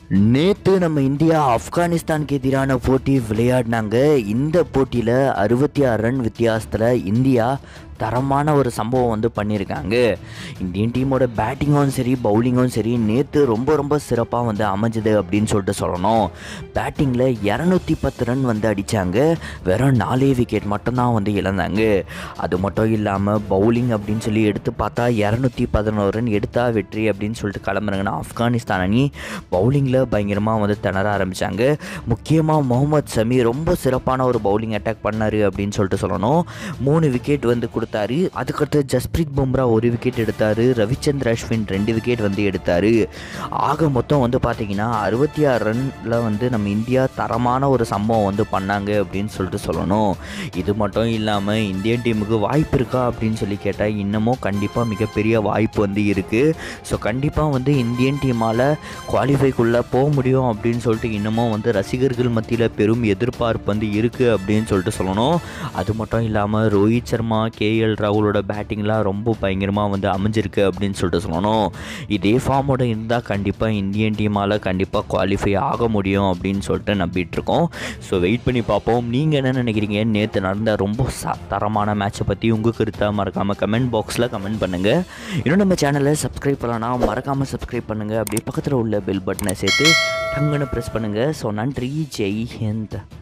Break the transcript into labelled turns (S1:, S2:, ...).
S1: நேற்று நம்ம இந்தியா ஆப்கானிஸ்தானுக்கு எதிரான போட்டி விளையாடினாங்க இந்த போட்டியில் அறுபத்தி ஆறு ரன் வித்தியாசத்தில் இந்தியா தரமான ஒரு சம்பவம் வந்து பண்ணியிருக்காங்க இந்தியன் டீமோட பேட்டிங்கும் சரி பவுலிங்கும் சரி நேற்று ரொம்ப ரொம்ப சிறப்பாக வந்து அமைஞ்சது அப்படின்னு சொல்லிட்டு சொல்லணும் பேட்டிங்கில் இரநூத்தி பத்து ரன் வந்து அடித்தாங்க வெறும் நாலே விக்கெட் மட்டும்தான் வந்து இழந்தாங்க அது மட்டும் இல்லாமல் பவுலிங் அப்படின்னு சொல்லி எடுத்து பார்த்தா இரநூத்தி பதினோரு ரன் எடுத்தா வெற்றி அப்படின்னு சொல்லிட்டு கிளம்புறாங்கன்னா ஆப்கானிஸ்தான் அணி பவுலிங்கில் பயங்கரமாக வந்து திணற ஆரம்பித்தாங்க முக்கியமாக முகமது ஷமி ரொம்ப சிறப்பான ஒரு பவுலிங் அட்டாக் பண்ணார் அப்படின்னு சொல்லிட்டு சொல்லணும் மூணு விக்கெட் வந்து கொடுத்தாரு அதுக்கடுத்து ஜஸ்பிரீத் பும்ரா ஒரு விக்கெட் எடுத்தார் ரவிச்சந்திர அஸ்வின் ரெண்டு விக்கெட் வந்து எடுத்தார் ஆக மொத்தம் வந்து பார்த்தீங்கன்னா அறுபத்தி ஆறு ரனில் வந்து நம்ம இந்தியா தரமான ஒரு சம்பவம் வந்து பண்ணாங்க அப்படின்னு சொல்லிட்டு சொல்லணும் இது மட்டும் இல்லாமல் இந்தியன் டீமுக்கு வாய்ப்பு இருக்கா அப்படின்னு சொல்லி கேட்டால் இன்னமும் கண்டிப்பாக மிகப்பெரிய வாய்ப்பு வந்து இருக்குது ஸோ கண்டிப்பாக வந்து இந்தியன் டீமால் குவாலிஃபைக்குள்ளே போக முடியும் அப்படின்னு சொல்லிட்டு இன்னமும் வந்து ரசிகர்கள் மத்தியில் பெரும் எதிர்பார்ப்பு வந்து இருக்குது அப்படின்னு சொல்லிட்டு சொல்லணும் அது மட்டும் இல்லாமல் ரோஹித் சர்மா கேஎல் ராகுலோட பேட்டிங்லாம் ரொம்ப பயங்கரமாக வந்து அமைஞ்சிருக்கு அப்படின்னு சொல்லிட்டு சொல்லணும் இதே ஃபார்மோட இருந்தால் கண்டிப்பாக இந்தியன் டீமால் கண்டிப்பாக குவாலிஃபை ஆக முடியும் அப்படின்னு சொல்லிட்டு நம்பிட்டு இருக்கோம் ஸோ வெயிட் பண்ணி பார்ப்போம் நீங்கள் என்ன நினைக்கிறீங்க நேற்று நடந்த ரொம்ப ச தரமான மேட்சை பற்றி உங்கள் கருத்தை மறக்காமல் கமெண்ட் பாக்ஸில் கமெண்ட் பண்ணுங்கள் இன்னும் நம்ம சேனலை சப்ஸ்கிரைப் பண்ணலாம் மறக்காமல் சப்ஸ்கிரைப் பண்ணுங்கள் அப்படியே பக்கத்தில் உள்ள பெல் பட்டனை சேர்த்து டங்குன்னு ப்ரெஸ் பண்ணுங்கள் ஸோ நன்றி ஜெய் ஹிந்த்